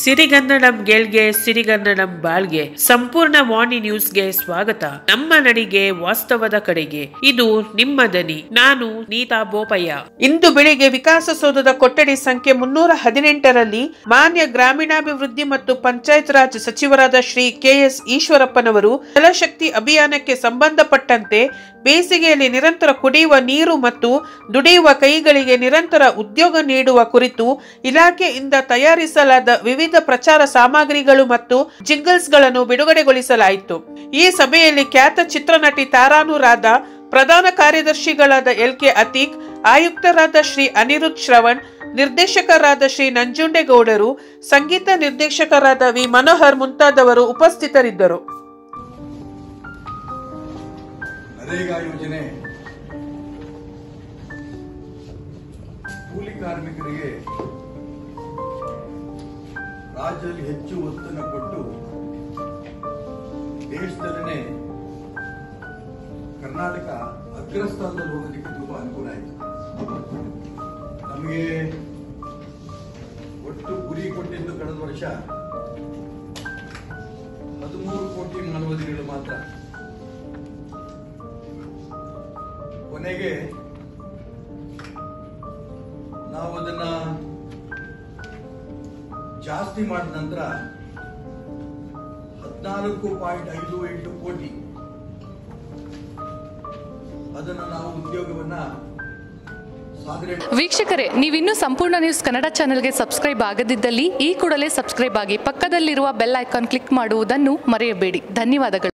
ಸಿರಿಗನ್ನಡಂ ಗೆಲ್ಗೆ ಸಿರಿಗನ್ನಡಂ ಬಾಳ್ಗೆ ಸಂಪೂರ್ಣ ವಾಣಿ ನ್ಯೂಸ್ಗೆ ಸ್ವಾಗತ ನಮ್ಮ ನಡಿಗೆ ವಾಸ್ತವದ ಕಡೆಗೆ ಇದು ನಿಮ್ಮ ದನಿ ನಾನು ನೀತಾ ಬೋಪಯ್ಯ ಇಂದು ಬೆಳಿಗ್ಗೆ ವಿಕಾಸಸೌಧದ ಕೊಠಡಿ ಸಂಖ್ಯೆ ಮುನ್ನೂರ ಹದಿನೆಂಟರಲ್ಲಿ ಮಾನ್ಯ ಗ್ರಾಮೀಣಾಭಿವೃದ್ಧಿ ಮತ್ತು ಪಂಚಾಯತ್ ರಾಜ್ ಸಚಿವರಾದ ಶ್ರೀ ಕೆಎಸ್ ಈಶ್ವರಪ್ಪನವರು ಜಲಶಕ್ತಿ ಅಭಿಯಾನಕ್ಕೆ ಸಂಬಂಧಪಟ್ಟಂತೆ ಬೇಸಿಗೆಯಲ್ಲಿ ನಿರಂತರ ಕುಡಿಯುವ ನೀರು ಮತ್ತು ದುಡಿಯುವ ಕೈಗಳಿಗೆ ನಿರಂತರ ಉದ್ಯೋಗ ನೀಡುವ ಕುರಿತು ಇಲಾಖೆಯಿಂದ ತಯಾರಿಸಲಾದ ವಿವಿಧ ಪ್ರಚಾರ ಸಾಮಗ್ರಿಗಳು ಮತ್ತು ಜಿಂಗಲ್ಸ್ಗಳನ್ನು ಬಿಡುಗಡೆಗೊಳಿಸಲಾಯಿತು ಈ ಸಭೆಯಲ್ಲಿ ಖ್ಯಾತ ಚಿತ್ರನಟಿ ತಾರಾನುರಾಧ ಪ್ರಧಾನ ಕಾರ್ಯದರ್ಶಿಗಳಾದ ಎಲ್ ಕೆ ಅತೀಕ್ ಆಯುಕ್ತರಾದ ಶ್ರೀ ಅನಿರುದ್ಧ್ ಶ್ರವಣ್ ನಿರ್ದೇಶಕರಾದ ಶ್ರೀ ನಂಜುಂಡೇಗೌಡರು ಸಂಗೀತ ನಿರ್ದೇಶಕರಾದ ವಿ ಮನೋಹರ್ ಮುಂತಾದವರು ಉಪಸ್ಥಿತರಿದ್ದರು ನರೇಗಾ ಯೋಜನೆ ಕೂಲಿ ಕಾರ್ಮಿಕರಿಗೆ ರಾಜ್ಯದಲ್ಲಿ ಹೆಚ್ಚು ಒತ್ತನ್ನು ಕೊಟ್ಟು ದೇಶದಲ್ಲೇ ಕರ್ನಾಟಕ ಅಗ್ರಸ್ಥಾನದಲ್ಲಿ ಹೋಗೋದಕ್ಕೆ ತುಂಬಾ ಅನುಕೂಲ ಆಯಿತು ನಮಗೆ ಒಟ್ಟು ಗುರಿ ಕೊಟ್ಟಿದ್ದು ಕಳೆದ ವರ್ಷ ಹದಿಮೂರು ಕೋಟಿ ಮಾನವ ದಿನಗಳು ಮಾತ್ರ ಕೊನೆಗೆ ನಾವು ಅದನ್ನ ಜಾಸ್ತಿ ಮಾಡಿದ ನಂತರ ಹದಿನಾಲ್ಕು ಪಾಯಿಂಟ್ ಐದು ಎಂಟು ಕೋಟಿ ಅದನ್ನು ನಾವು ಉದ್ಯೋಗವನ್ನ ಸಾಧನೆ ವೀಕ್ಷಕರೇ ನೀವಿನ್ನೂ ಸಂಪೂರ್ಣ ನ್ಯೂಸ್ ಕನ್ನಡ ಚಾನೆಲ್ಗೆ ಸಬ್ಸ್ಕ್ರೈಬ್ ಆಗದಿದ್ದಲ್ಲಿ ಈ ಕೂಡಲೇ ಸಬ್ಸ್ಕ್ರೈಬ್ ಆಗಿ ಪಕ್ಕದಲ್ಲಿರುವ ಬೆಲ್ ಐಕಾನ್ ಕ್ಲಿಕ್ ಮಾಡುವುದನ್ನು ಮರೆಯಬೇಡಿ ಧನ್ಯವಾದಗಳು